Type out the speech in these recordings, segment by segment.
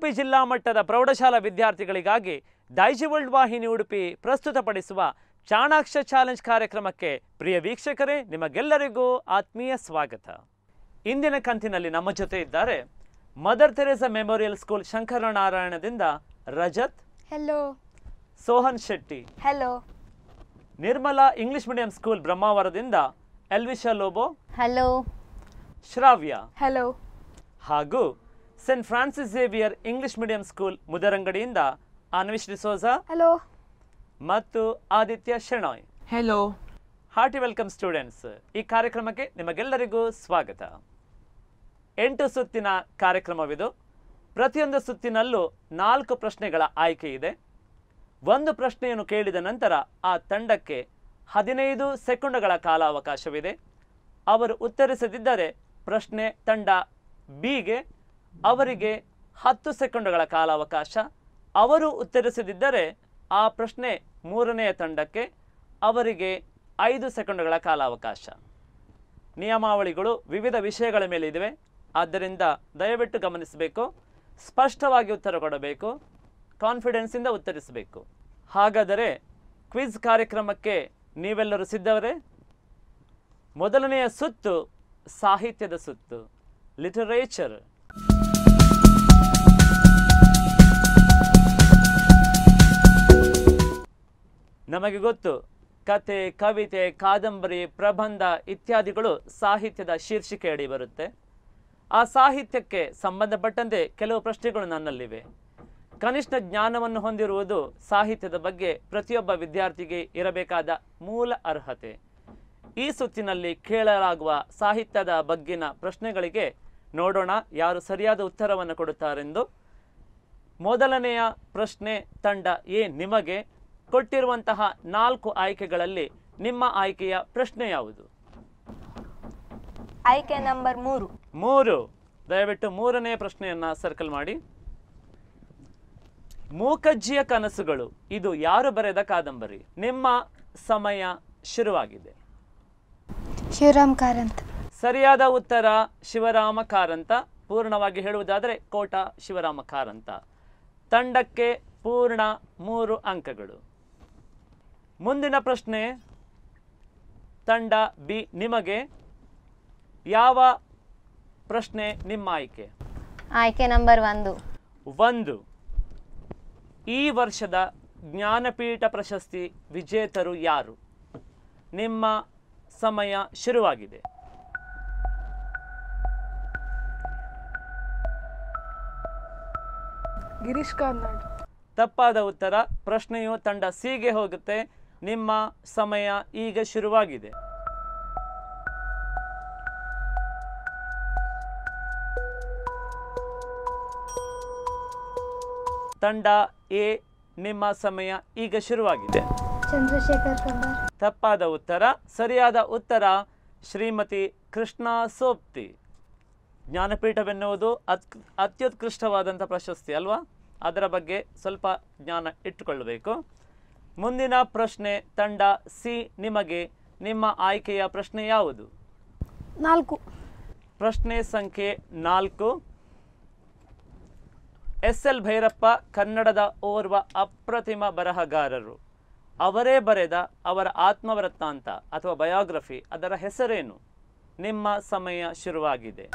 ಉಡುಪಿ ಜಿಲ್ಲಾ ಮಟ್ಟದ ಪ್ರೌಢಶಾಲಾ ವಿದ್ಯಾರ್ಥಿಗಳಿಗಾಗಿ ಡೈಜಿ ವರ್ಲ್ಡ್ ವಾಹಿನಿ ಉಡುಪಿ ಪ್ರಸ್ತುತಪಡಿಸುವ ಚಾಣಾಕ್ಷ ಚಾಲೆಂಜ್ ಕಾರ್ಯಕ್ರಮಕ್ಕೆ ಪ್ರಿಯ ವೀಕ್ಷಕರೇ ನಿಮಗೆಲ್ಲರಿಗೂ ಆತ್ಮೀಯ ಸ್ವಾಗತ ಇಂದಿನ ಕಂತಿನಲ್ಲಿ ನಮ್ಮ ಜೊತೆ ಇದ್ದಾರೆ ಮದರ್ ತೆರೇಸಾ ಮೆಮೋರಿಯಲ್ ಸ್ಕೂಲ್ ಶಂಕರನಾರಾಯಣದಿಂದ Rajat hello Sohan Shetty hello Nirmala English medium School ಬ್ರಹ್ಮಾವರದಿಂದ ಎಲ್ವಿಶಾ ಲೋಬೋ ಹಲೋ ಶ್ರಾವ್ಯ ಹೆಲೋ ಹಾಗೂ Saint Francis Xavier English medium School ಮುದರಂಗಡಿಯಿಂದ ಅನ್ವಿಶ್ ಡಿಸೋಜಾ ಹಲೋ ಮತ್ತು Aditya Shenoy Hello. Hearty welcome students ಈ ಕಾರ್ಯಕ್ರಮಕ್ಕೆ ನಿಮಗೆಲ್ಲರಿಗೂ ಸ್ವಾಗತ ಎಂಟು ಸುತ್ತಿನ ಕಾರ್ಯಕ್ರಮವಿದು ಪ್ರತಿಯೊಂದು ಸುತ್ತಿನಲ್ಲೂ ನಾಲ್ಕು ಪ್ರಶ್ನೆಗಳ ಆಯ್ಕೆ ಇದೆ ಒಂದು ಪ್ರಶ್ನೆಯನ್ನು ಕೇಳಿದ ನಂತರ ಆ ತಂಡಕ್ಕೆ ಹದಿನೈದು ಸೆಕೆಂಡುಗಳ ಕಾಲಾವಕಾಶವಿದೆ ಅವರು ಉತ್ತರಿಸದಿದ್ದರೆ ಪ್ರಶ್ನೆ ತಂಡ ಬಿಗೆ ಅವರಿಗೆ ಹತ್ತು ಸೆಕೆಂಡುಗಳ ಕಾಲಾವಕಾಶ ಅವರು ಉತ್ತರಿಸದಿದ್ದರೆ ಆ ಪ್ರಶ್ನೆ ಮೂರನೆಯ ತಂಡಕ್ಕೆ ಅವರಿಗೆ ಐದು ಸೆಕೆಂಡುಗಳ ಕಾಲಾವಕಾಶ ನಿಯಮಾವಳಿಗಳು ವಿವಿಧ ವಿಷಯಗಳ ಮೇಲೆ ಇವೆ ಆದ್ದರಿಂದ ದಯವಿಟ್ಟು ಗಮನಿಸಬೇಕು ಸ್ಪಷ್ಟವಾಗಿ ಉತ್ತರ ಕೊಡಬೇಕು ಕಾನ್ಫಿಡೆನ್ಸಿಂದ ಉತ್ತರಿಸಬೇಕು ಹಾಗಾದರೆ ಕ್ವಿಜ್ ಕಾರ್ಯಕ್ರಮಕ್ಕೆ ನೀವೆಲ್ಲರೂ ಸಿದ್ಧವರೇ ಮೊದಲನೆಯ ಸುತ್ತು ಸಾಹಿತ್ಯದ ಸುತ್ತು ಲಿಟರೇಚರ್ ನಮಗೆ ಗೊತ್ತು ಕತೆ ಕವಿತೆ ಕಾದಂಬರಿ ಪ್ರಬಂಧ ಇತ್ಯಾದಿಗಳು ಸಾಹಿತ್ಯದ ಶೀರ್ಷಿಕೆ ಅಡಿ ಬರುತ್ತೆ ಆ ಸಾಹಿತ್ಯಕ್ಕೆ ಸಂಬಂಧಪಟ್ಟಂತೆ ಕೆಲವು ಪ್ರಶ್ನೆಗಳು ನನ್ನಲ್ಲಿವೆ ಕನಿಷ್ಠ ಜ್ಞಾನವನ್ನು ಹೊಂದಿರುವುದು ಸಾಹಿತ್ಯದ ಬಗ್ಗೆ ಪ್ರತಿಯೊಬ್ಬ ವಿದ್ಯಾರ್ಥಿಗೆ ಇರಬೇಕಾದ ಮೂಲ ಅರ್ಹತೆ ಈ ಸುತ್ತಿನಲ್ಲಿ ಕೇಳಲಾಗುವ ಸಾಹಿತ್ಯದ ಬಗ್ಗಿನ ಪ್ರಶ್ನೆಗಳಿಗೆ ನೋಡೋಣ ಯಾರು ಸರಿಯಾದ ಉತ್ತರವನ್ನು ಕೊಡುತ್ತಾರೆಂದು ಮೊದಲನೆಯ ಪ್ರಶ್ನೆ ತಂಡ ಎ ನಿಮಗೆ ಕೊಟ್ಟಿರುವಂತಹ ನಾಲ್ಕು ಆಯ್ಕೆಗಳಲ್ಲಿ ನಿಮ್ಮ ಆಯ್ಕೆಯ ಪ್ರಶ್ನೆ ಯಾವುದು ಆಯ್ಕೆ ನಂಬರ್ ಮೂರು ಮೂರು ದಯವಿಟ್ಟು ಮೂರನೇ ಪ್ರಶ್ನೆಯನ್ನ ಸರ್ಕಲ್ ಮಾಡಿ ಮೂಕಜ್ಜಿಯ ಕನಸುಗಳು ಇದು ಯಾರು ಬರೆದ ಕಾದಂಬರಿ ನಿಮ್ಮ ಸಮಯ ಶುರುವಾಗಿದೆ ಶಿವರಾಮ್ ಕಾರಂತ್ ಸರಿಯಾದ ಉತ್ತರ ಶಿವರಾಮ ಕಾರಂತ ಪೂರ್ಣವಾಗಿ ಹೇಳುವುದಾದರೆ ಕೋಟ ಶಿವರಾಮ ಕಾರಂತ ತಂಡಕ್ಕೆ ಪೂರ್ಣ ಮೂರು ಅಂಕಗಳು ಮುಂದಿನ ಪ್ರಶ್ನೆ ತಂಡ ಬಿ ನಿಮಗೆ ಯಾವ ಪ್ರಶ್ನೆ ನಿಮ್ಮ ಆಯ್ಕೆ ಆಯ್ಕೆ ನಂಬರ್ ಒಂದು ಒಂದು ಈ ವರ್ಷದ ಜ್ಞಾನಪೀಠ ಪ್ರಶಸ್ತಿ ವಿಜೇತರು ಯಾರು ನಿಮ್ಮ ಸಮಯ ಶುರುವಾಗಿದೆ ಗಿರೀಶ್ ಕಾರ್ನಾಡ್ ತಪ್ಪಾದ ಉತ್ತರ ಪ್ರಶ್ನೆಯು ತಂಡ ಸಿಗೆ ಹೋಗುತ್ತೆ ನಿಮ್ಮ ಸಮಯ ಈಗ ಶುರುವಾಗಿದೆ ತಂಡ ಎ ನಿಮ್ಮ ಸಮಯ ಈಗ ಶುರುವಾಗಿದೆ ಚಂದ್ರಶೇಖರ್ ಕಂಬಾರ್ ತಪ್ಪಾದ ಉತ್ತರ ಸರಿಯಾದ ಉತ್ತರ ಶ್ರೀಮತಿ ಕೃಷ್ಣ ಸೋಪ್ತಿ ಜ್ಞಾನಪೀಠವೆನ್ನುವುದು ಅತ್ ಅತ್ಯುತ್ಕೃಷ್ಟವಾದಂಥ ಪ್ರಶಸ್ತಿ ಅಲ್ವಾ ಅದರ ಬಗ್ಗೆ ಸ್ವಲ್ಪ ಜ್ಞಾನ ಇಟ್ಟುಕೊಳ್ಳಬೇಕು ಮುಂದಿನ ಪ್ರಶ್ನೆ ತಂಡ ಸಿ ನಿಮಗೆ ನಿಮ್ಮ ಆಯ್ಕೆಯ ಪ್ರಶ್ನೆ ಯಾವುದು ನಾಲ್ಕು ಪ್ರಶ್ನೆ ಸಂಖ್ಯೆ ನಾಲ್ಕು ಎಸ್ ಎಲ್ ಭೈರಪ್ಪ ಕನ್ನಡದ ಓರ್ವ ಅಪ್ರತಿಮ ಬರಹಗಾರರು ಅವರೇ ಬರೆದ ಅವರ ಆತ್ಮವೃತ್ತಾಂತ ಅಥವಾ ಬಯೋಗ್ರಫಿ ಅದರ ಹೆಸರೇನು ನಿಮ್ಮ ಸಮಯ ಶುರುವಾಗಿದೆ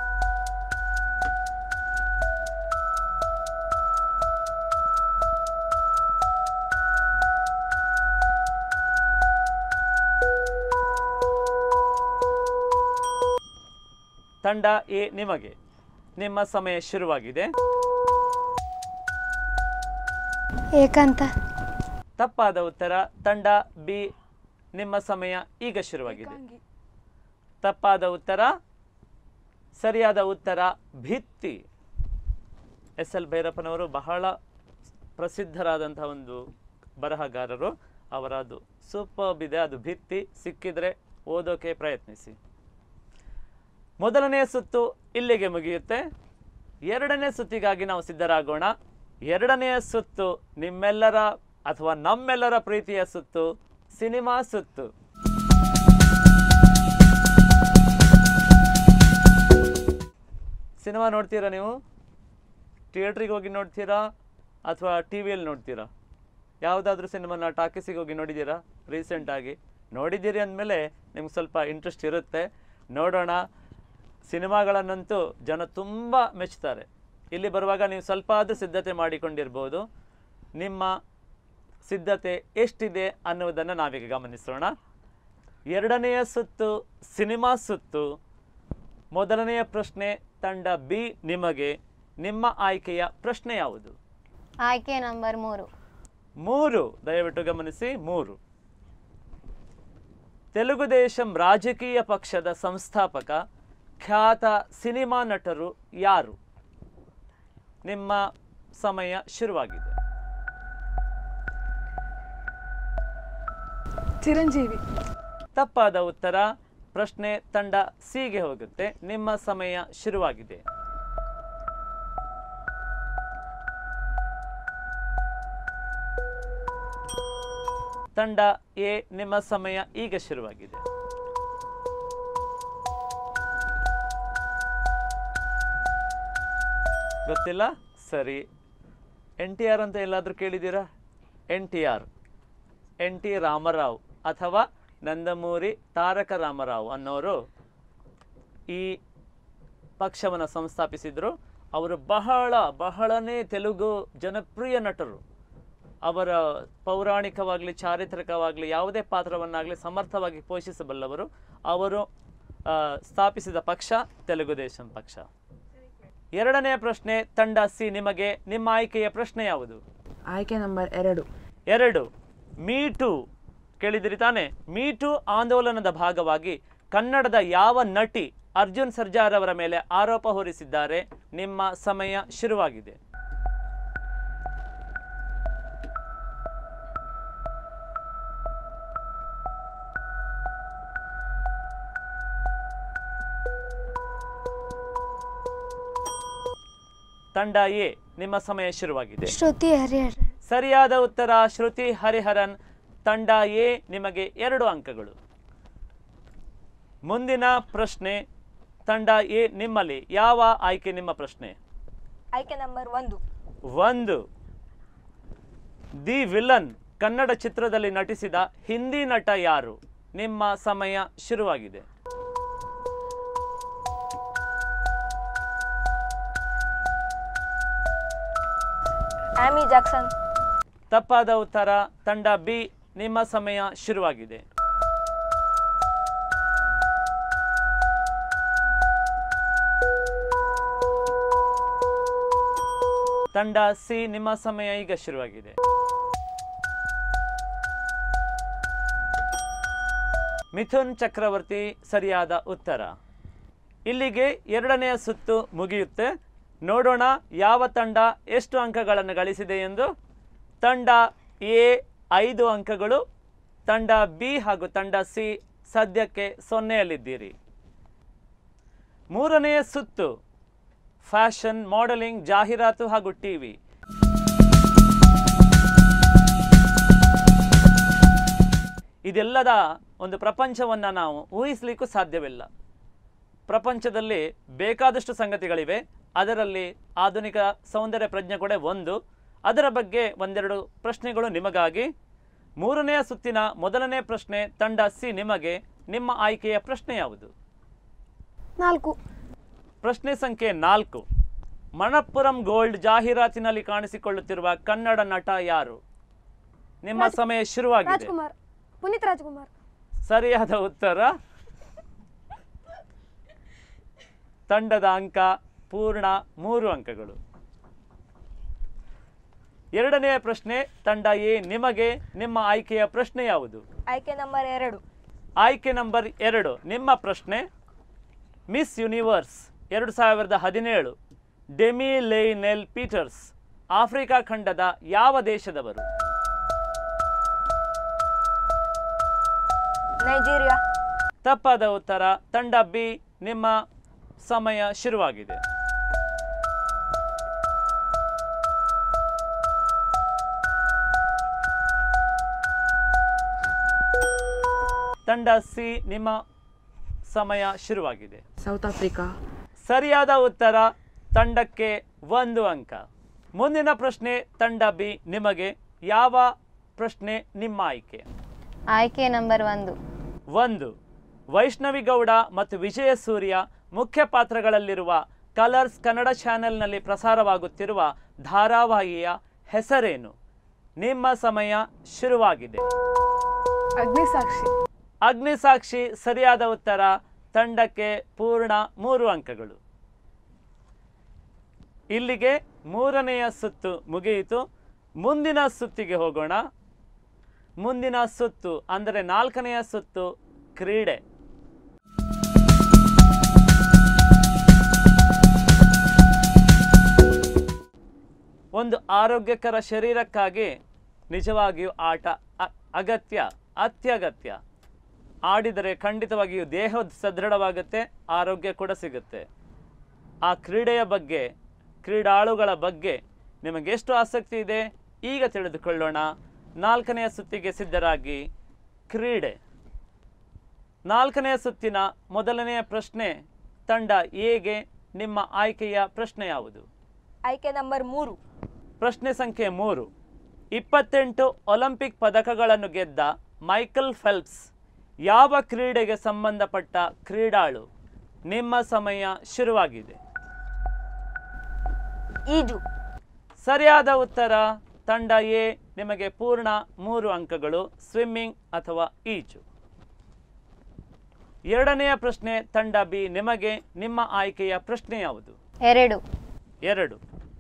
ತಂಡ ಎ ನಿಮಗೆ ನಿಮ್ಮ ಸಮಯ ಶುರುವಾಗಿದೆ ಏಕಾಂತ ತಪ್ಪಾದ ಉತ್ತರ ತಂಡ ಬಿ ನಿಮ್ಮ ಸಮಯ ಈಗ ಶುರುವಾಗಿದೆ ತಪ್ಪಾದ ಉತ್ತರ ಸರಿಯಾದ ಉತ್ತರ ಭಿತ್ತಿ ಎಸ್ ಎಲ್ ಭೈರಪ್ಪನವರು ಬಹಳ ಪ್ರಸಿದ್ಧರಾದಂತಹ ಒಂದು ಬರಹಗಾರರು ಅವರದು ಸೂಪರ್ಬ್ ಇದೆ ಅದು ಭಿತ್ತಿ ಸಿಕ್ಕಿದ್ರೆ ಓದೋಕೆ ಪ್ರಯತ್ನಿಸಿ ಮೊದಲನೆಯ ಸುತ್ತು ಇಲ್ಲಿಗೆ ಮುಗಿಯುತ್ತೆ ಎರಡನೇ ಸುತ್ತಿಗಾಗಿ ನಾವು ಸಿದ್ಧರಾಗೋಣ ಎರಡನೆಯ ಸುತ್ತು ನಿಮ್ಮೆಲ್ಲರ ಅಥವಾ ನಮ್ಮೆಲ್ಲರ ಪ್ರೀತಿಯ ಸುತ್ತು ಸಿನಿಮಾ ಸುತ್ತು ಸಿನಿಮಾ ನೋಡ್ತೀರಾ ನೀವು ಥಿಯೇಟ್ರಿಗೆ ಹೋಗಿ ನೋಡ್ತೀರಾ ಅಥವಾ ಟಿ ವಿಯಲ್ಲಿ ನೋಡ್ತೀರಾ ಯಾವುದಾದ್ರೂ ಸಿನಿಮಾನ ಟಾಕೀಸಿಗೆ ಹೋಗಿ ನೋಡಿದ್ದೀರಾ ರೀಸೆಂಟಾಗಿ ನೋಡಿದ್ದೀರಿ ಅಂದಮೇಲೆ ನಿಮ್ಗೆ ಸ್ವಲ್ಪ ಇಂಟ್ರೆಸ್ಟ್ ಇರುತ್ತೆ ನೋಡೋಣ ಸಿನಿಮಾಗಳನ್ನಂತೂ ಜನ ತುಂಬ ಮೆಚ್ತಾರೆ ಇಲ್ಲಿ ಬರುವಾಗ ನೀವು ಸ್ವಲ್ಪ ಆದರೂ ಸಿದ್ಧತೆ ಮಾಡಿಕೊಂಡಿರ್ಬೋದು ನಿಮ್ಮ ಸಿದ್ಧತೆ ಎಷ್ಟಿದೆ ಅನ್ನುವುದನ್ನು ನಾವೀಗ ಗಮನಿಸೋಣ ಎರಡನೆಯ ಸುತ್ತು ಸಿನಿಮಾ ಸುತ್ತು ಮೊದಲನೆಯ ಪ್ರಶ್ನೆ ತಂಡ ಬಿ ನಿಮಗೆ ನಿಮ್ಮ ಆಯ್ಕೆಯ ಪ್ರಶ್ನೆ ಯಾವುದು ಆಯ್ಕೆ ನಂಬರ್ ಮೂರು ಮೂರು ದಯವಿಟ್ಟು ಗಮನಿಸಿ ಮೂರು ತೆಲುಗು ದೇಶಂ ರಾಜಕೀಯ ಪಕ್ಷದ ಸಂಸ್ಥಾಪಕ ಖ್ಯಾತ ಸಿನಿಮಾ ನಟರು ಯಾರು ನಿಮ್ಮ ಸಮಯ ಶುರುವಾಗಿದೆ ಚಿರಂಜೀವಿ ತಪ್ಪಾದ ಉತ್ತರ ಪ್ರಶ್ನೆ ತಂಡ ಸಿಗೆ ಹೋಗುತ್ತೆ ನಿಮ್ಮ ಸಮಯ ಶುರುವಾಗಿದೆ ತಂಡ ಎ ನಿಮ್ಮ ಸಮಯ ಈಗ ಶುರುವಾಗಿದೆ ಗೊತ್ತಿಲ್ಲ ಸರಿ ಎನ್ ಟಿ ಆರ್ ಅಂತ ಎಲ್ಲಾದರೂ ಕೇಳಿದ್ದೀರಾ N T R N T Ramarao ಅಥವಾ ನಂದಮೂರಿ ತಾರಕ ರಾಮರಾವ್ ಅನ್ನೋರು ಈ ಪಕ್ಷವನ್ನು ಸಂಸ್ಥಾಪಿಸಿದರು ಅವರು ಬಹಳ ಬಹಳನೇ ತೆಲುಗು ಜನಪ್ರಿಯ ನಟರು ಅವರ ಪೌರಾಣಿಕವಾಗಲಿ ಚಾರಿತ್ರಿಕವಾಗಲಿ ಯಾವುದೇ ಪಾತ್ರವನ್ನಾಗಲಿ ಸಮರ್ಥವಾಗಿ ಪೋಷಿಸಬಲ್ಲವರು ಅವರು ಆ, ಸ್ಥಾಪಿಸಿದ ಪಕ್ಷ ತೆಲುಗು ದೇಶಂ ಪಕ್ಷ ಎರಡನೆಯ ಪ್ರಶ್ನೆ ತಂಡ ಸಿ ನಿಮಗೆ ನಿಮ್ಮ ಆಯ್ಕೆಯ ಪ್ರಶ್ನೆ ಯಾವುದು ಆಯ್ಕೆ ನಂಬರ್ ಎರಡು ಎರಡು ಮೀಟು ಕೇಳಿದಿರಿ ತಾನೆ ಮೀಟು ಆಂದೋಲನದ ಭಾಗವಾಗಿ ಕನ್ನಡದ ಯಾವ ನಟಿ ಅರ್ಜುನ್ ಸರ್ಜಾರ್ ಅವರ ಮೇಲೆ ಆರೋಪ ಹೊರಿಸಿದ್ದಾರೆ ನಿಮ್ಮ ಸಮಯ ಶುರುವಾಗಿದೆ ತಂಡ ಎ ನಿಮ್ಮ ಸಮಯ ಶುರುವಾಗಿದೆ ಶ್ರುತಿ ಹರಿಹರ ಸರಿಯಾದ ಉತ್ತರ ಶ್ರುತಿ ಹರಿಹರನ್ ತಂಡ ಎ ನಿಮಗೆ ಎರಡು ಅಂಕಗಳು ಮುಂದಿನ ಪ್ರಶ್ನೆ ತಂಡ ಎ ನಿಮ್ಮಲ್ಲಿ ಯಾವ ಆಯ್ಕೆ ನಿಮ್ಮ ಪ್ರಶ್ನೆ ಆಯ್ಕೆ ನಂಬರ್ ಒಂದು ಒಂದು ದಿ ವಿಲನ್ ಕನ್ನಡ ಚಿತ್ರದಲ್ಲಿ ನಟಿಸಿದ ಹಿಂದಿ ನಟ ಯಾರು ನಿಮ್ಮ ಸಮಯ ಶುರುವಾಗಿದೆ ಆಮಿ ಜಾಕ್ಸನ್ ತಪ್ಪಾದ ಉತ್ತರ ತಂಡ ಬಿ ನಿಮ್ಮ ಸಮಯ ಶುರುವಾಗಿದೆ ತಂಡ ಸಿ ನಿಮ್ಮ ಸಮಯ ಈಗ ಶುರುವಾಗಿದೆ ಮಿಥುನ್ ಚಕ್ರವರ್ತಿ ಸರಿಯಾದ ಉತ್ತರ ಇಲ್ಲಿಗೆ ಎರಡನೆಯ ಸುತ್ತು ಮುಗಿಯುತ್ತೆ ನೋಡೋಣ ಯಾವ ತಂಡ ಎಷ್ಟು ಅಂಕಗಳನ್ನು ಗಳಿಸಿದೆ ಎಂದು ತಂಡ ಎ ಐದು ಅಂಕಗಳು ತಂಡ ಬಿ ಹಾಗೂ ತಂಡ ಸಿ ಸದ್ಯಕ್ಕೆ ಸೊನ್ನೆಯಲ್ಲಿದ್ದೀರಿ ಮೂರನೆಯ ಸುತ್ತು ಫ್ಯಾಷನ್ ಮಾಡೆಲಿಂಗ್ ಜಾಹೀರಾತು ಹಾಗೂ ಟಿವಿ ಇದೆಲ್ಲದ ಒಂದು ಪ್ರಪಂಚವನ್ನು ನಾವು ಊಹಿಸಲಿಕ್ಕೂ ಸಾಧ್ಯವಿಲ್ಲ ಪ್ರಪಂಚದಲ್ಲಿ ಬೇಕಾದಷ್ಟು ಸಂಗತಿಗಳಿವೆ ಅದರಲ್ಲಿ ಆಧುನಿಕ ಸೌಂದರ್ಯ ಪ್ರಜ್ಞೆ ಕೂಡ ಒಂದು ಅದರ ಬಗ್ಗೆ ಒಂದೆರಡು ಪ್ರಶ್ನೆಗಳು ನಿಮಗಾಗಿ ಮೂರನೆಯ ಸುತ್ತಿನ ಮೊದಲನೇ ಪ್ರಶ್ನೆ ತಂಡ ಸಿ ನಿಮಗೆ ನಿಮ್ಮ ಆಯ್ಕೆಯ ಪ್ರಶ್ನೆ ಯಾವುದು ನಾಲ್ಕು ಪ್ರಶ್ನೆ ಸಂಖ್ಯೆ ನಾಲ್ಕು ಮಣಪ್ಪುರಂ ಗೋಲ್ಡ್ ಜಾಹೀರಾತಿನಲ್ಲಿ ಕಾಣಿಸಿಕೊಳ್ಳುತ್ತಿರುವ ಕನ್ನಡ ನಟ ಯಾರು ನಿಮ್ಮ ಸಮಯ ಶುರುವಾಗಿದೆ ರಾಜ್ಕುಮಾರ್ ಪುನೀತ್ ರಾಜ್ಕುಮಾರ್ ಸರಿಯಾದ ಉತ್ತರ ತಂಡದ ಅಂಕ ಪೂರ್ಣ ಮೂರು ಅಂಕಗಳು ಎರಡನೆಯ ಪ್ರಶ್ನೆ ತಂಡ ಎ ನಿಮಗೆ ನಿಮ್ಮ ಆಯ್ಕೆಯ ಪ್ರಶ್ನೆ ಯಾವುದು ಆಯ್ಕೆ ನಂಬರ್ ಎರಡು ಆಯ್ಕೆ ನಂಬರ್ ಎರಡು ನಿಮ್ಮ ಪ್ರಶ್ನೆ ಮಿಸ್ ಯೂನಿವರ್ಸ್ ಎರಡು ಸಾವಿರದ ಹದಿನೇಳು ಡೆಮಿ ಲೇನೆಲ್ ಪೀಟರ್ಸ್ ಆಫ್ರಿಕಾ ಖಂಡದ ಯಾವ ದೇಶದವರು ನೈಜೀರಿಯಾ ತಪ್ಪಾದ ಉತ್ತರ ತಂಡ ಬಿ ನಿಮ್ಮ ಸಮಯ ಶುರುವಾಗಿದೆ ತಂಡ ಸಿ ನಿಮ್ಮ ಸಮಯ ಶುರುವಾಗಿದೆ ಸೌತ್ ಆಫ್ರಿಕಾ ಸರಿಯಾದ ಉತ್ತರ ತಂಡಕ್ಕೆ ಒಂದು ಅಂಕ ಮುಂದಿನ ಪ್ರಶ್ನೆ ತಂಡ ಬಿ ನಿಮಗೆ ಯಾವ ಪ್ರಶ್ನೆ ನಿಮ್ಮ ಆಯ್ಕೆ ಆಯ್ಕೆ ನಂಬರ್ ಒಂದು ಒಂದು ವೈಷ್ಣವಿ ಗೌಡ ಮತ್ತು ವಿಜಯ ಸೂರ್ಯ ಮುಖ್ಯ ಪಾತ್ರಗಳಲ್ಲಿರುವ ಕಲರ್ಸ್ ಕನ್ನಡ ಚಾನೆಲ್ನಲ್ಲಿ ಪ್ರಸಾರವಾಗುತ್ತಿರುವ ಧಾರಾವಾಹಿಯ ಹೆಸರೇನು ನಿಮ್ಮ ಸಮಯ ಶುರುವಾಗಿದೆ ಅಗ್ನಿಸಾಕ್ಷಿ ಅಗ್ನಿಸಾಕ್ಷಿ ಸರಿಯಾದ ಉತ್ತರ ತಂಡಕ್ಕೆ ಪೂರ್ಣ ಮೂರು ಅಂಕಗಳು ಇಲ್ಲಿಗೆ ಮೂರನೆಯ ಸುತ್ತು ಮುಗಿಯಿತು ಮುಂದಿನ ಸುತ್ತಿಗೆ ಹೋಗೋಣ ಮುಂದಿನ ಸುತ್ತು ಅಂದರೆ ನಾಲ್ಕನೆಯ ಸುತ್ತು ಕ್ರೀಡೆ ಒಂದು ಆರೋಗ್ಯಕರ ಶರೀರಕ್ಕಾಗಿ ನಿಜವಾಗಿಯೂ ಆಟ ಅ- ಅಗತ್ಯ ಅತ್ಯಗತ್ಯ ಆಡಿದರೆ ಖಂಡಿತವಾಗಿಯೂ ದೇಹ ಸದೃಢವಾಗುತ್ತೆ ಆರೋಗ್ಯ ಕೂಡ ಸಿಗುತ್ತೆ ಆ ಕ್ರೀಡೆಯ ಬಗ್ಗೆ ಕ್ರೀಡಾಳುಗಳ ಬಗ್ಗೆ ನಿಮಗೆ ಎಷ್ಟು ಆಸಕ್ತಿ ಇದೆ ಈಗ ತಿಳಿದುಕೊಳ್ಳೋಣ ನಾಲ್ಕನೆಯ ಸುತ್ತಿಗೆ ಸಿದ್ಧರಾಗಿ ಕ್ರೀಡೆ ನಾಲ್ಕನೆಯ ಸುತ್ತಿನ ಮೊದಲನೆಯ ಪ್ರಶ್ನೆ ತಂಡ ಎಗೆ ನಿಮ್ಮ ಆಯ್ಕೆಯ ಪ್ರಶ್ನೆ ಯಾವುದು ಆಯ್ಕೆ ನಂಬರ್ ಮೂರು ಪ್ರಶ್ನೆ ಸಂಖ್ಯೆ ಮೂರು ಇಪ್ಪತ್ತೆಂಟು ಒಲಿಂಪಿಕ್ ಪದಕಗಳನ್ನು ಗೆದ್ದ ಮೈಕಲ್ ಫೆಲ್ಪ್ಸ್ ಯಾವ ಕ್ರೀಡೆಗೆ ಸಂಬಂಧಪಟ್ಟ ಕ್ರೀಡಾಳು ನಿಮ್ಮ ಸಮಯ ಶುರುವಾಗಿದೆ ಈಜು ಸರಿಯಾದ ಉತ್ತರ ತಂಡ ಎ ನಿಮಗೆ ಪೂರ್ಣ ಮೂರು ಅಂಕಗಳು ಸ್ವಿಮ್ಮಿಂಗ್ ಅಥವಾ ಈಜು ಎರಡನೆಯ ಪ್ರಶ್ನೆ ತಂಡ ಬಿ ನಿಮಗೆ ನಿಮ್ಮ ಆಯ್ಕೆಯ ಪ್ರಶ್ನೆ ಯಾವುದು ಎರಡು ಎರಡು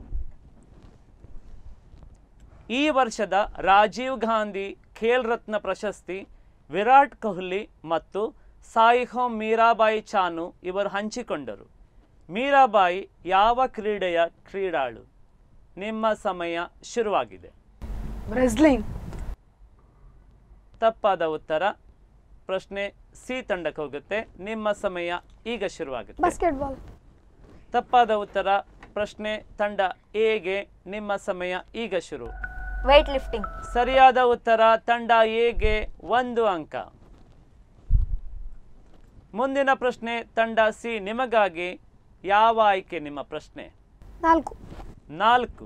ಈ ವರ್ಷದ ರಾಜೀವ್ ಗಾಂಧಿ ಖೇಲ್ ರತ್ನ ಪ್ರಶಸ್ತಿ ವಿರಾಟ್ ಕೊಹ್ಲಿ ಮತ್ತು ಸಾಯಿಹೋಮ್ ಮೀರಾಬಾಯಿ ಚಾನು ಇವರು ಹಂಚಿಕೊಂಡರು ಮೀರಾಬಾಯಿ ಯಾವ ಕ್ರೀಡೆಯ ಕ್ರೀಡಾಳು ನಿಮ್ಮ ಸಮಯ ಶುರುವಾಗಿದೆ ಬ್ರೆಸ್ಲಿಂಗ್ ತಪ್ಪಾದ ಉತ್ತರ ಪ್ರಶ್ನೆ ಸಿ ತಂಡಕ್ಕೆ ಹೋಗುತ್ತೆ ನಿಮ್ಮ ಸಮಯ ಈಗ ಶುರುವಾಗುತ್ತೆ ಬಾಸ್ಕೆಟ್ಬಾಲ್ ತಪ್ಪಾದ ಉತ್ತರ ಪ್ರಶ್ನೆ ತಂಡ ಎಗೆ ನಿಮ್ಮ ಸಮಯ ಈಗ ಶುರು weight ಲಿಫ್ಟಿಂಗ್ ಸರಿಯಾದ ಉತ್ತರ ತಂಡ ಎಗೆ ಒಂದು ಅಂಕ ಮುಂದಿನ ಪ್ರಶ್ನೆ ತಂಡ ಸಿ ನಿಮಗಾಗಿ ಯಾವ ಆಯ್ಕೆ ನಿಮ್ಮ ಪ್ರಶ್ನೆ ನಾಲ್ಕು ನಾಲ್ಕು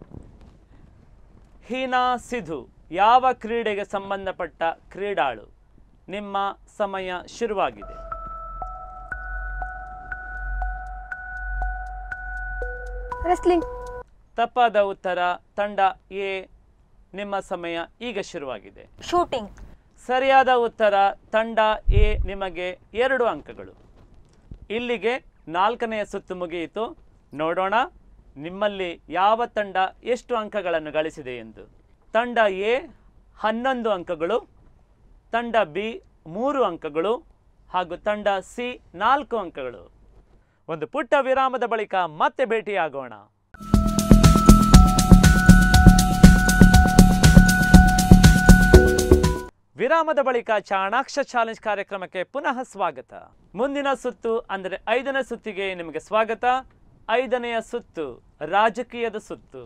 ಹೀನಾ ಸಿಧು ಯಾವ ಕ್ರೀಡೆಗೆ ಸಂಬಂಧಪಟ್ಟ ಕ್ರೀಡಾಳು ನಿಮ್ಮ ಸಮಯ ಶುರುವಾಗಿದೆ ರೆಸ್ಲಿಂಗ್ ತಪ್ಪಾದ ಉತ್ತರ ತಂಡ ಎ ನಿಮ್ಮ ಸಮಯ ಈಗ ಶುರುವಾಗಿದೆ ಶೂಟಿಂಗ್ ಸರಿಯಾದ ಉತ್ತರ ತಂಡ ಎ ನಿಮಗೆ ಎರಡು ಅಂಕಗಳು ಇಲ್ಲಿಗೆ ನಾಲ್ಕನೆಯ ಸುತ್ತು ಮುಗಿಯಿತು ನೋಡೋಣ ನಿಮ್ಮಲ್ಲಿ ಯಾವ ತಂಡ ಎಷ್ಟು ಅಂಕಗಳನ್ನು ಗಳಿಸಿದೆ ಎಂದು ತಂಡ ಎ ಹನ್ನೊಂದು ಅಂಕಗಳು ತಂಡ ಬಿ ಮೂರು ಅಂಕಗಳು ಹಾಗೂ ತಂಡ ಸಿ ನಾಲ್ಕು ಅಂಕಗಳು ಒಂದು ಪುಟ್ಟ ವಿರಾಮದ ಬಳಿಕ ಮತ್ತೆ ಭೇಟಿಯಾಗೋಣ ವಿರಾಮದ ಬಳಿಕ ಚಾಣಾಕ್ಷ ಚಾಲೆಂಜ್ ಕಾರ್ಯಕ್ರಮಕ್ಕೆ ಪುನಃ ಸ್ವಾಗತ ಮುಂದಿನ ಸುತ್ತು ಅಂದರೆ ಐದನೇ ಸುತ್ತಿಗೆ ನಿಮಗೆ ಸ್ವಾಗತ ಐದನೆಯ ಸುತ್ತು ರಾಜಕೀಯದ ಸುತ್ತು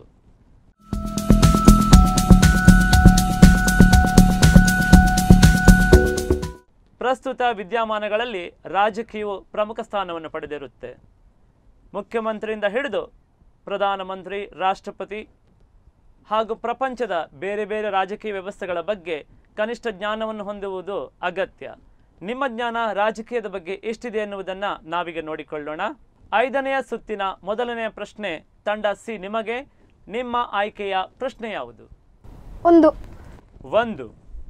ಪ್ರಸ್ತುತ ವಿದ್ಯಮಾನಗಳಲ್ಲಿ ರಾಜಕೀಯವು ಪ್ರಮುಖ ಸ್ಥಾನವನ್ನು ಪಡೆದಿರುತ್ತೆ ಮುಖ್ಯಮಂತ್ರಿಯಿಂದ ಹಿಡಿದು ಪ್ರಧಾನಮಂತ್ರಿ ರಾಷ್ಟ್ರಪತಿ ಹಾಗೂ ಪ್ರಪಂಚದ ಬೇರೆ ಬೇರೆ ರಾಜಕೀಯ ವ್ಯವಸ್ಥೆಗಳ ಬಗ್ಗೆ ಕನಿಷ್ಠ ಜ್ಞಾನವನ್ನು ಹೊಂದುವುದು ಅಗತ್ಯ ನಿಮ್ಮ ಜ್ಞಾನ ರಾಜಕೀಯದ ಬಗ್ಗೆ ಎಷ್ಟಿದೆ ಎನ್ನುವುದನ್ನು ನಾವೀಗ ನೋಡಿಕೊಳ್ಳೋಣ ಐದನೆಯ ಸುತ್ತಿನ ಮೊದಲನೆಯ ಪ್ರಶ್ನೆ ತಂಡ ಸಿ ನಿಮಗೆ ನಿಮ್ಮ ಆಯ್ಕೆಯ ಪ್ರಶ್ನೆ ಯಾವುದು ಒಂದು ಒಂದು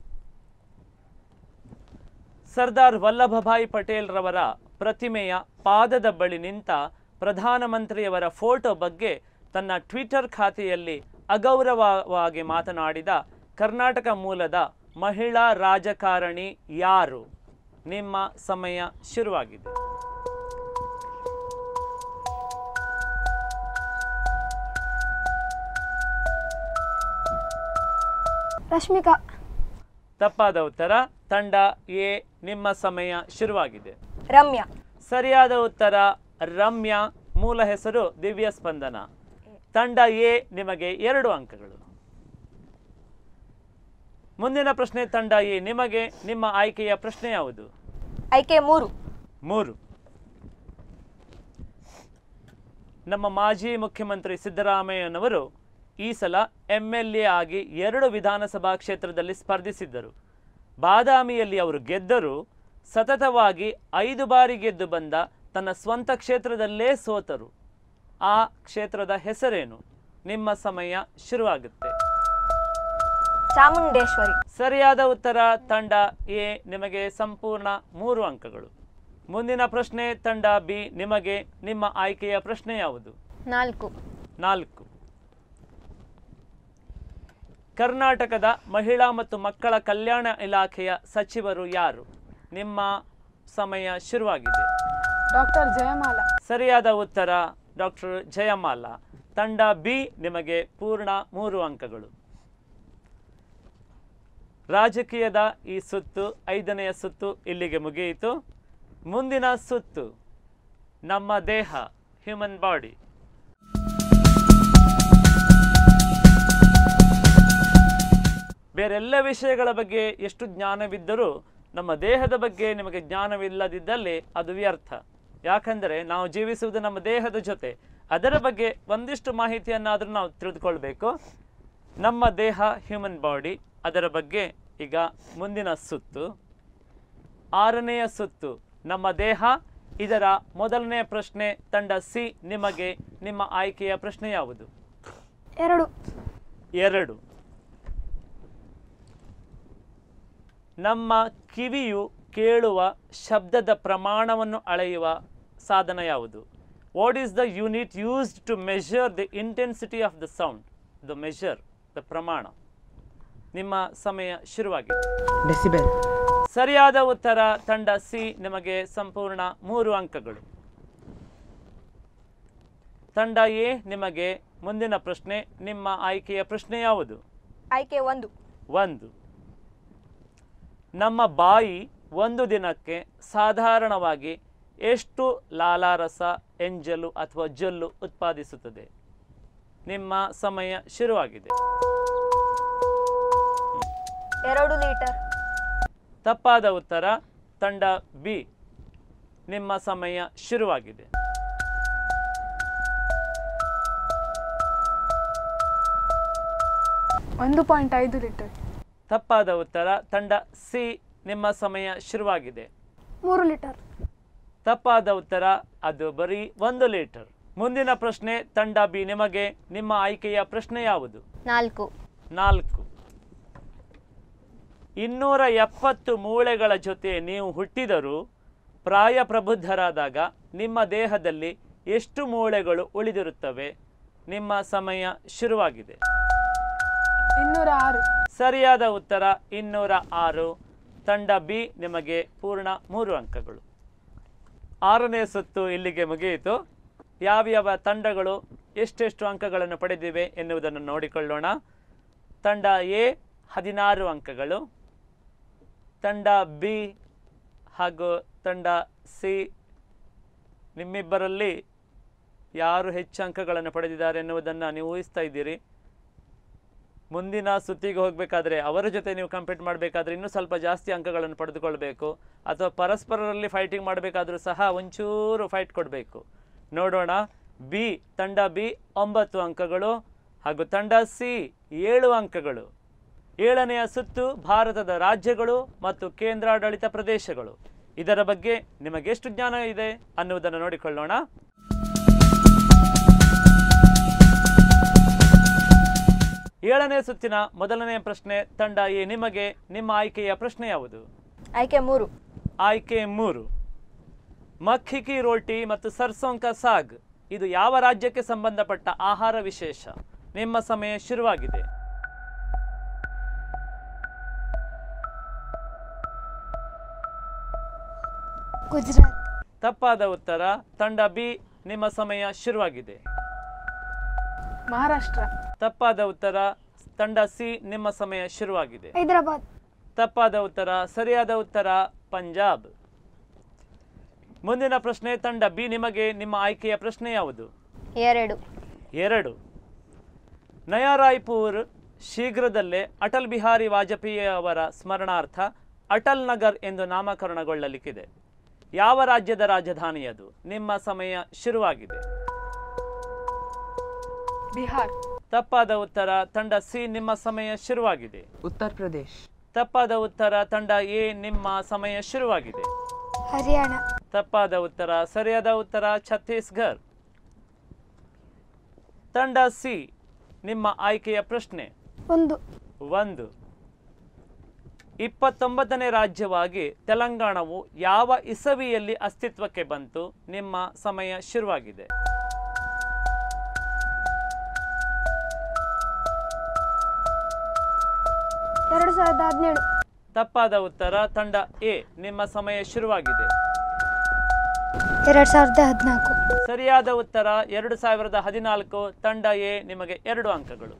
ಸರ್ದಾರ್ ವಲ್ಲಭಭಾಯಿ ಪಟೇಲ್ ರವರ ಪ್ರತಿಮೆಯ ಪಾದದ ಬಳಿ ನಿಂತ ಪ್ರಧಾನಮಂತ್ರಿಯವರ ಫೋಟೋ ಬಗ್ಗೆ ತನ್ನ ಟ್ವಿಟರ್ ಖಾತೆಯಲ್ಲಿ ಅಗೌರವವಾಗಿ ಮಾತನಾಡಿದ ಕರ್ನಾಟಕ ಮೂಲದ ಮಹಿಳಾ ರಾಜಕಾರಣಿ ಯಾರು ನಿಮ್ಮ ಸಮಯ ಶುರುವಾಗಿದೆ ರಶ್ಮಿಕಾ ತಪ್ಪಾದ ಉತ್ತರ ತಂಡ ಎ ನಿಮ್ಮ ಸಮಯ ಶುರುವಾಗಿದೆ ರಮ್ಯಾ ಸರಿಯಾದ ಉತ್ತರ ರಮ್ಯಾ ಮೂಲ ಹೆಸರು ದಿವ್ಯ ಸ್ಪಂದನ ತಂಡ ಎ ನಿಮಗೆ ಎರಡು ಅಂಕಗಳು ಮುಂದಿನ ಪ್ರಶ್ನೆ ತಂಡ ಎ ನಿಮಗೆ ನಿಮ್ಮ ಆಯ್ಕೆಯ ಪ್ರಶ್ನೆ ಯಾವುದು ಆಯ್ಕೆ ಮೂರು ಮೂರು ನಮ್ಮ ಮಾಜಿ ಮುಖ್ಯಮಂತ್ರಿ ಸಿದ್ದರಾಮಯ್ಯನವರು ಈ ಸಲ ಎಮ್ ಎಲ್ ಎ ಆಗಿ ಎರಡು ವಿಧಾನಸಭಾ ಕ್ಷೇತ್ರದಲ್ಲಿ ಸ್ಪರ್ಧಿಸಿದ್ದರು ಬಾದಾಮಿಯಲ್ಲಿ ಅವರು ಗೆದ್ದರು ಸತತವಾಗಿ ಐದು ಬಾರಿ ಗೆದ್ದು ಬಂದ ತನ್ನ ಸ್ವಂತ ಕ್ಷೇತ್ರದಲ್ಲೇ ಸೋತರು ಆ ಕ್ಷೇತ್ರದ ಹೆಸರೇನು ನಿಮ್ಮ ಸಮಯ ಶುರುವಾಗುತ್ತೆ ಚಾಮುಂಡೇಶ್ವರಿ ಸರಿಯಾದ ಉತ್ತರ ತಂಡ ಎ ನಿಮಗೆ ಸಂಪೂರ್ಣ ಮೂರು ಅಂಕಗಳು ಮುಂದಿನ ಪ್ರಶ್ನೆ ತಂಡ ಬಿ ನಿಮಗೆ ನಿಮ್ಮ ಆಯ್ಕೆಯ ಪ್ರಶ್ನೆ ಯಾವುದು ನಾಲ್ಕು ನಾಲ್ಕು ಕರ್ನಾಟಕದ ಮಹಿಳಾ ಮತ್ತು ಮಕ್ಕಳ ಕಲ್ಯಾಣ ಇಲಾಖೆಯ ಸಚಿವರು ಯಾರು ನಿಮ್ಮ ಸಮಯ ಶುರುವಾಗಿದೆ ಡಾಕ್ಟರ್ ಜಯಮಾಲ ಸರಿಯಾದ ಉತ್ತರ ಡಾಕ್ಟರ್ ಜಯಮಾಲ ತಂಡ ಬಿ ನಿಮಗೆ ಪೂರ್ಣ ಮೂರು ಅಂಕಗಳು ರಾಜಕೀಯದ ಈ ಸುತ್ತು ಐದನೆಯ ಸುತ್ತು ಇಲ್ಲಿಗೆ ಮುಗಿಯಿತು ಮುಂದಿನ ಸುತ್ತು ನಮ್ಮ ದೇಹ ಹ್ಯೂಮನ್ ಬಾಡಿ ಬೇರೆಲ್ಲ ವಿಷಯಗಳ ಬಗ್ಗೆ ಎಷ್ಟು ಜ್ಞಾನವಿದ್ದರೂ ನಮ್ಮ ದೇಹದ ಬಗ್ಗೆ ನಿಮಗೆ ಜ್ಞಾನವಿಲ್ಲದಿದ್ದಲ್ಲಿ ಅದು ವ್ಯರ್ಥ ಯಾಕಂದರೆ ನಾವು ಜೀವಿಸುವುದು ನಮ್ಮ ದೇಹದ ಜೊತೆ ಅದರ ಬಗ್ಗೆ ಒಂದಿಷ್ಟು ಮಾಹಿತಿಯನ್ನಾದರೂ ನಾವು ತಿಳಿದುಕೊಳ್ಬೇಕು ನಮ್ಮ ದೇಹ ಹ್ಯೂಮನ್ ಬಾಡಿ ಅದರ ಬಗ್ಗೆ ಈಗ ಮುಂದಿನ ಸುತ್ತು ಆರನೆಯ ಸುತ್ತು ನಮ್ಮ ದೇಹ ಇದರ ಮೊದಲನೆಯ ಪ್ರಶ್ನೆ ತಂಡ ಸಿ ನಿಮಗೆ ನಿಮ್ಮ ಆಯ್ಕೆಯ ಪ್ರಶ್ನೆ ಯಾವುದು ಎರಡು ಎರಡು ನಮ್ಮ ಕಿವಿಯು ಕೇಳುವ ಶಬ್ದದ ಪ್ರಮಾಣವನ್ನು ಅಳೆಯುವ ಸಾಧನ ಯಾವುದು what is the unit used to measure the intensity of the sound the measure the ಪ್ರಮಾಣ ನಿಮ್ಮ ಸಮಯ ಶುರುವಾಗಿದೆ ಡೆಸಿಬೆಲ್ ಸರಿಯಾದ ಉತ್ತರ ತಂಡ ಸಿ ನಿಮಗೆ ಸಂಪೂರ್ಣ ಮೂರು ಅಂಕಗಳು ತಂಡ ಎ ನಿಮಗೆ ಮುಂದಿನ ಪ್ರಶ್ನೆ ನಿಮ್ಮ ಆಯ್ಕೆಯ ಪ್ರಶ್ನೆ ಯಾವುದು ಆಯ್ಕೆ ಒಂದು ಒಂದು ನಮ್ಮ ಬಾಯಿ ಒಂದು ದಿನಕ್ಕೆ ಸಾಧಾರಣವಾಗಿ ಎಷ್ಟು ಲಾಲಾರಸ ಎಂಜಲು ಅಥವಾ ಜೊಲ್ಲು ಉತ್ಪಾದಿಸುತ್ತದೆ ನಿಮ್ಮ ಸಮಯ ಶುರುವಾಗಿದೆ ಎರಡು ಲೀಟರ್ ತಪ್ಪಾದ ಉತ್ತರ ತಂಡ ಬಿ ನಿಮ್ಮ ಸಮಯ ಶುರುವಾಗಿದೆ ಒಂದು ಪಾಯಿಂಟ್ ಐದು ಲೀಟರ್ ತಪ್ಪಾದ ಉತ್ತರ ತಂಡ ಸಿ ನಿಮ್ಮ ಸಮಯ ಶುರುವಾಗಿದೆ ಮೂರು ಲೀಟರ್ ತಪ್ಪಾದ ಉತ್ತರ ಅದು ಬರೀ ಒಂದು ಲೀಟರ್ ಮುಂದಿನ ಪ್ರಶ್ನೆ ತಂಡ ಬಿ ನಿಮಗೆ ನಿಮ್ಮ ಆಯ್ಕೆಯ ಪ್ರಶ್ನೆ ಯಾವುದು ನಾಲ್ಕು ನಾಲ್ಕು ಇನ್ನೂರ ಎಪ್ಪತ್ತು ಮೂಳೆಗಳ ಜೊತೆ ನೀವು ಹುಟ್ಟಿದರೂ ಪ್ರಾಯ ಪ್ರಬುದ್ಧರಾದಾಗ ನಿಮ್ಮ ದೇಹದಲ್ಲಿ ಎಷ್ಟು ಮೂಳೆಗಳು ಉಳಿದಿರುತ್ತವೆ ನಿಮ್ಮ ಸಮಯ ಶುರುವಾಗಿದೆ ಇನ್ನೂರ ಆರು ಸರಿಯಾದ ಉತ್ತರ ಇನ್ನೂರ ಆರು ತಂಡ ಬಿ ನಿಮಗೆ ಪೂರ್ಣ ಮೂರು ಅಂಕಗಳು ಆರನೇ ಸುತ್ತು ಇಲ್ಲಿಗೆ ಮುಗಿಯಿತು ಯಾವ್ಯಾವ ತಂಡಗಳು ಎಷ್ಟೆಷ್ಟು ಅಂಕಗಳನ್ನು ಪಡೆದಿವೆ ಎನ್ನುವುದನ್ನು ನೋಡಿಕೊಳ್ಳೋಣ ತಂಡ ಎ ಹದಿನಾರು ಅಂಕಗಳು ತಂಡ ಬಿ ಹಾಗೂ ತಂಡ ಸಿ ನಿಮ್ಮಿಬ್ಬರಲ್ಲಿ ಯಾರು ಹೆಚ್ಚು ಅಂಕಗಳನ್ನು ಪಡೆದಿದ್ದಾರೆ ಎನ್ನುವುದನ್ನು ನೀವು ಊಹಿಸ್ತಾ ಇದ್ದೀರಿ ಮುಂದಿನ ಸುತ್ತಿಗೆ ಹೋಗಬೇಕಾದ್ರೆ ಅವರ ಜೊತೆ ನೀವು ಕಂಪೀಟ್ ಮಾಡಬೇಕಾದ್ರೆ ಇನ್ನೂ ಸ್ವಲ್ಪ ಜಾಸ್ತಿ ಅಂಕಗಳನ್ನು ಪಡೆದುಕೊಳ್ಬೇಕು ಅಥವಾ ಪರಸ್ಪರರಲ್ಲಿ ಫೈಟಿಂಗ್ ಮಾಡಬೇಕಾದ್ರೂ ಸಹ ಒಂಚೂರು ಫೈಟ್ ಕೊಡಬೇಕು ನೋಡೋಣ ಬಿ ತಂಡ ಬಿ ಒಂಬತ್ತು ಅಂಕಗಳು ಹಾಗೂ ತಂಡ ಸಿ ಏಳು ಅಂಕಗಳು ಏಳನೆಯ ಸುತ್ತು ಭಾರತದ ರಾಜ್ಯಗಳು ಮತ್ತು ಕೇಂದ್ರಾಡಳಿತ ಪ್ರದೇಶಗಳು ಇದರ ಬಗ್ಗೆ ನಿಮಗೆಷ್ಟು ಜ್ಞಾನ ಇದೆ ಅನ್ನುವುದನ್ನು ನೋಡಿಕೊಳ್ಳೋಣ ಏಳನೇ ಸುತ್ತಿನ ಮೊದಲನೆಯ ಪ್ರಶ್ನೆ ತಂಡ ಎ ನಿಮಗೆ ನಿಮ್ಮ ಆಯ್ಕೆಯ ಪ್ರಶ್ನೆ ಯಾವುದು ಆಯ್ಕೆ ಮೂರು ಆಯ್ಕೆ ಮೂರು ಮಕ್ಕಿ ಕಿ ರೋಟಿ ಮತ್ತು ಸರ್ಸೋಂ ಕಾ ಸಾಗ್ ಇದು ಯಾವ ರಾಜ್ಯಕ್ಕೆ ಸಂಬಂಧಪಟ್ಟ ಆಹಾರ ವಿಶೇಷ ನಿಮ್ಮ ಸಮಯ ಶುರುವಾಗಿದೆ ಗುಜರಾತ್ ತಪ್ಪಾದ ಉತ್ತರ ತಂಡ ಬಿ ನಿಮ್ಮ ಸಮಯ ಶುರುವಾಗಿದೆ ಮಹಾರಾಷ್ಟ್ರ ತಪ್ಪಾದ ಉತ್ತರ ತಂಡ ಸಿ ನಿಮ್ಮ ಸಮಯ ಶುರುವಾಗಿದೆ ಹೈದರಾಬಾದ್ ತಪ್ಪಾದ ಉತ್ತರ ಸರಿಯಾದ ಉತ್ತರ ಪಂಜಾಬ್ ಮುಂದಿನ ಪ್ರಶ್ನೆ ತಂಡ ಬಿ ನಿಮಗೆ ನಿಮ್ಮ ಆಯ್ಕೆಯ ಪ್ರಶ್ನೆ ಯಾವುದು ಎರಡು ಎರಡು ನಯಾ ರಾಯ್ಪುರ್ ಶೀಘ್ರದಲ್ಲೇ ಅಟಲ್ ಬಿಹಾರಿ ವಾಜಪೇಯಿ ಅವರ ಸ್ಮರಣಾರ್ಥ ಅಟಲ್ ನಗರ್ ಎಂದು ನಾಮಕರಣಗೊಳ್ಳಲಿಕ್ಕಿದೆ ಯಾವ ರಾಜ್ಯದ ರಾಜಧಾನಿ ಅದು ನಿಮ್ಮ ಸಮಯ ಶುರುವಾಗಿದೆ ಬಿಹಾರ್ ತಪ್ಪಾದ ಉತ್ತರ ತಂಡ ಸಿ ನಿಮ್ಮ ಸಮಯ ಶುರುವಾಗಿದೆ उत्तर प्रदेश ತಪ್ಪಾದ ಉತ್ತರ ತಂಡ ಎ ನಿಮ್ಮ ಸಮಯ ಶುರುವಾಗಿದೆ ಹರಿಯಾಣ ತಪ್ಪಾದ ಉತ್ತರ ಸರಿಯಾದ ಉತ್ತರ ಛತ್ತೀಸ್ಗಢ್ ತಂಡ ಸಿ ನಿಮ್ಮ ಆಯ್ಕೆಯ ಪ್ರಶ್ನೆ ಒಂದು ಒಂದು ಇಪ್ಪತ್ತೊಂಬತ್ತನೇ ರಾಜ್ಯವಾಗಿ ತೆಲಂಗಾಣವು ಯಾವ ಇಸವಿಯಲ್ಲಿ ಅಸ್ತಿತ್ವಕ್ಕೆ ಬಂತು ನಿಮ್ಮ ಸಮಯ ಶುರುವಾಗಿದೆ ಎರಡು ಸಾವಿರದ ಹದಿನೇಳು ತಪ್ಪಾದ ಉತ್ತರ ತಂಡ ಎ ನಿಮ್ಮ ಸಮಯ ಶುರುವಾಗಿದೆ ಎರಡು ಸಾವಿರದ ಹದಿನಾಲ್ಕು ಸರಿಯಾದ ಉತ್ತರ ಎರಡು ಸಾವಿರದ ಹದಿನಾಲ್ಕು ತಂಡ ಎ ನಿಮಗೆ ಎರಡು ಅಂಕಗಳು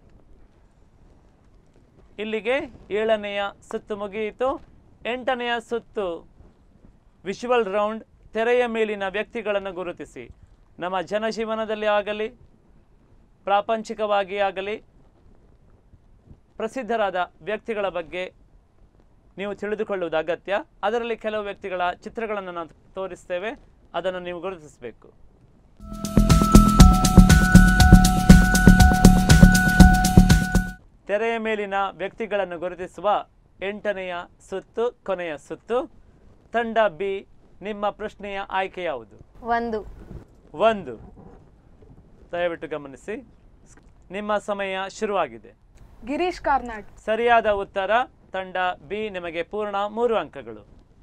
ಇಲ್ಲಿಗೆ ಏಳನೆಯ ಸುತ್ತು ಮುಗಿಯಿತು ಎಂಟನೆಯ ಸುತ್ತು ವಿಶುವಲ್ ರೌಂಡ್ ತೆರೆಯ ಮೇಲಿನ ವ್ಯಕ್ತಿಗಳನ್ನು ಗುರುತಿಸಿ ನಮ್ಮ ಜನಜೀವನದಲ್ಲಿ ಆಗಲಿ ಪ್ರಾಪಂಚಿಕವಾಗಿ ಆಗಲಿ ಪ್ರಸಿದ್ಧರಾದ ವ್ಯಕ್ತಿಗಳ ಬಗ್ಗೆ ನೀವು ತಿಳಿದುಕೊಳ್ಳುವುದು ಅಗತ್ಯ ಅದರಲ್ಲಿ ಕೆಲವು ವ್ಯಕ್ತಿಗಳ ಚಿತ್ರಗಳನ್ನು ನಾವು ತೋರಿಸ್ತೇವೆ ಅದನ್ನು ನೀವು ಗುರುತಿಸಬೇಕು ತೆರೆಯ ಮೇಲಿನ ವ್ಯಕ್ತಿಗಳನ್ನು ಗುರುತಿಸುವ ಎಂಟನೆಯ ಸುತ್ತು ಕೊನೆಯ ಸುತ್ತು ತಂಡ ಬಿ ನಿಮ್ಮ ಪ್ರಶ್ನೆಯ ಆಯ್ಕೆ ಯಾವುದು ಒಂದು ಒಂದು ದಯವಿಟ್ಟು ಗಮನಿಸಿ ನಿಮ್ಮ ಸಮಯ ಶುರುವಾಗಿದೆ ಗಿರೀಶ್ ಕಾರ್ನಾಡ್ ಸರಿಯಾದ ಉತ್ತರ ತಂಡ ಬಿ ನಿಮಗೆ ಪೂರ್ಣ ಮೂರು ಅಂಕಗಳು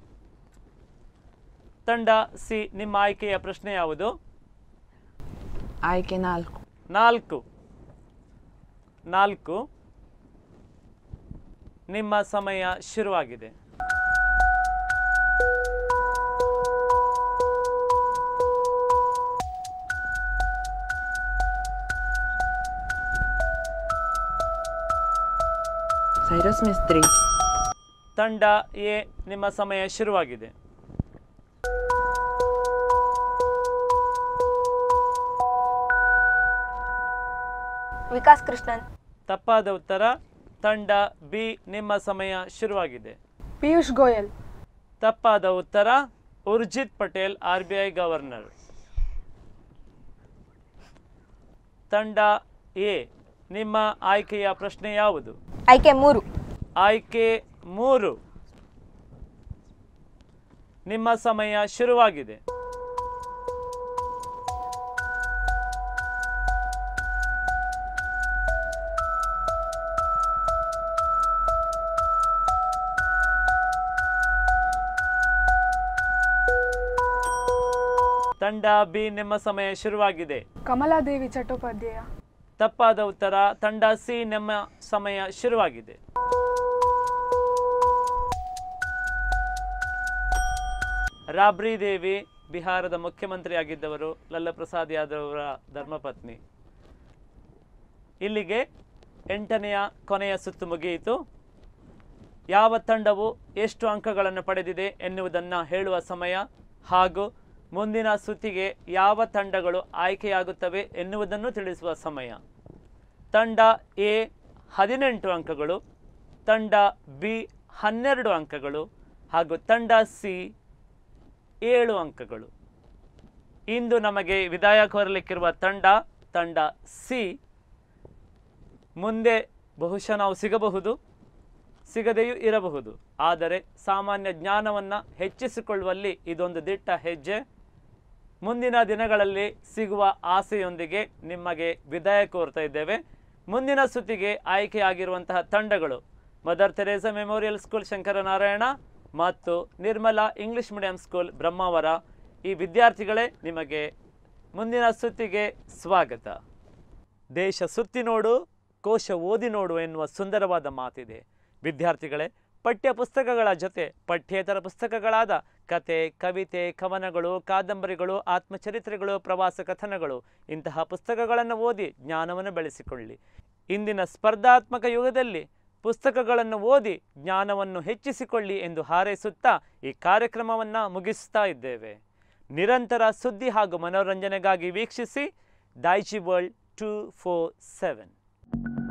ತಂಡ ಸಿ ನಿಮ್ಮ ಆಯ್ಕೆಯ ಪ್ರಶ್ನೆ ಯಾವುದು ಆಯ್ಕೆ ನಾಲ್ಕು ನಾಲ್ಕು ನಾಲ್ಕು ನಿಮ್ಮ ಸಮಯ ಶುರುವಾಗಿದೆ ಸೈರಸ್ ಮಿಸ್ತ್ರಿ ತಂಡ ಎ ನಿಮ್ಮ ಸಮಯ ಶುರುವಾಗಿದೆ ವಿಕಾಸ್ ಕೃಷ್ಣನ್ ತಪ್ಪಾದ ಉತ್ತರ ತಂಡ ಬಿ ನಿಮ್ಮ ಸಮಯ ಶುರುವಾಗಿದೆ ಪಿಯೂಷ್ ಗೋಯಲ್ ತಪ್ಪಾದ ಉತ್ತರ Urjit Patel R B I governor ತಂಡ ಎ ನಿಮ್ಮ ಆಯ್ಕೆಯ ಪ್ರಶ್ನೆ ಯಾವುದು ಆಯ್ಕೆ ಮೂರು ಆಯ್ಕೆ ಮೂರು ನಿಮ್ಮ ಸಮಯ ಶುರುವಾಗಿದೆ ತಂಡ ಬಿ ನಿಮ್ಮ ಸಮಯ ಶುರುವಾಗಿದೆ ಕಮಲಾದೇವಿ ಚಟ್ಟೋಪಾಧ್ಯಾಯ ತಪ್ಪಾದ ಉತ್ತರ ತಂಡ ಸಿ ನಿಮ್ಮ ಸಮಯ ಶುರುವಾಗಿದೆ ರಾಬ್ರಿ ದೇವಿ ಬಿಹಾರದ ಮುಖ್ಯಮಂತ್ರಿಯಾಗಿದ್ದವರು ಲಲ್ಲ ಪ್ರಸಾದ್ ಯಾದವ್ ಅವರ ಧರ್ಮಪತ್ನಿ ಇಲ್ಲಿಗೆ ಎಂಟನೆಯ ಕೊನೆಯ ಸುತ್ತು ಮುಗಿಯಿತು ಯಾವ ತಂಡವು ಎಷ್ಟು ಅಂಕಗಳನ್ನು ಪಡೆದಿದೆ ಎನ್ನುವುದನ್ನು ಹೇಳುವ ಸಮಯ ಹಾಗೂ ಮುಂದಿನ ಸುತ್ತಿಗೆ ಯಾವ ತಂಡಗಳು ಆಯ್ಕೆಯಾಗುತ್ತವೆ ಎನ್ನುವುದನ್ನು ತಿಳಿಸುವ ಸಮಯ ತಂಡ ಎ ಹದಿನೆಂಟು ಅಂಕಗಳು ತಂಡ ಬಿ ಹನ್ನೆರಡು ಅಂಕಗಳು ಹಾಗೂ ತಂಡ ಸಿ ಏಳು ಅಂಕಗಳು ಇಂದು ನಮಗೆ ವಿದಾಯ ಕೋರಲಿಕ್ಕಿರುವ ತಂಡ ತಂಡ ಸಿ ಮುಂದೆ ಬಹುಶಃ ನಾವು ಸಿಗಬಹುದು ಸಿಗದೆಯೂ ಇರಬಹುದು ಆದರೆ ಸಾಮಾನ್ಯ ಜ್ಞಾನವನ್ನು ಹೆಚ್ಚಿಸಿಕೊಳ್ಳುವಲ್ಲಿ ಇದೊಂದು ದಿಟ್ಟ ಹೆಜ್ಜೆ ಮುಂದಿನ ದಿನಗಳಲ್ಲಿ ಸಿಗುವ ಆಸೆಯೊಂದಿಗೆ ನಿಮಗೆ ವಿದಾಯ ಕೋರ್ತಾ ಇದ್ದೇವೆ ಮುಂದಿನ ಸುತ್ತಿಗೆ ಆಯ್ಕೆಯಾಗಿರುವಂತಹ ತಂಡಗಳು mother Teresa memorial school Shankaranarayana ಮತ್ತು Nirmala English medium school Brahmavar ಈ ವಿದ್ಯಾರ್ಥಿಗಳೇ ನಿಮಗೆ ಮುಂದಿನ ಸುತ್ತಿಗೆ ಸ್ವಾಗತ ದೇಶ ಸುತ್ತಿ ನೋಡು ಕೋಶ ಓದಿ ನೋಡು ಎನ್ನುವ ಸುಂದರವಾದ ಮಾತಿದೆ ವಿದ್ಯಾರ್ಥಿಗಳೇ ಪಠ್ಯ ಪುಸ್ತಕಗಳ ಜೊತೆ ಪಠ್ಯೇತರ ಪುಸ್ತಕಗಳಾದ ಕತೆ ಕವಿತೆ ಕವನಗಳು ಕಾದಂಬರಿಗಳು ಆತ್ಮಚರಿತ್ರೆಗಳು ಪ್ರವಾಸ ಕಥನಗಳು ಇಂತಹ ಪುಸ್ತಕಗಳನ್ನು ಓದಿ ಜ್ಞಾನವನ್ನು ಬೆಳೆಸಿಕೊಳ್ಳಿ ಇಂದಿನ ಸ್ಪರ್ಧಾತ್ಮಕ ಯುಗದಲ್ಲಿ ಪುಸ್ತಕಗಳನ್ನು ಓದಿ ಜ್ಞಾನವನ್ನು ಹೆಚ್ಚಿಸಿಕೊಳ್ಳಿ ಎಂದು ಹಾರೈಸುತ್ತಾ ಈ ಕಾರ್ಯಕ್ರಮವನ್ನು ಮುಗಿಸ್ತಾ ಇದ್ದೇವೆ ನಿರಂತರ ಸುದ್ದಿ ಹಾಗೂ ಮನೋರಂಜನೆಗಾಗಿ ವೀಕ್ಷಿಸಿ Daijiworld two four seven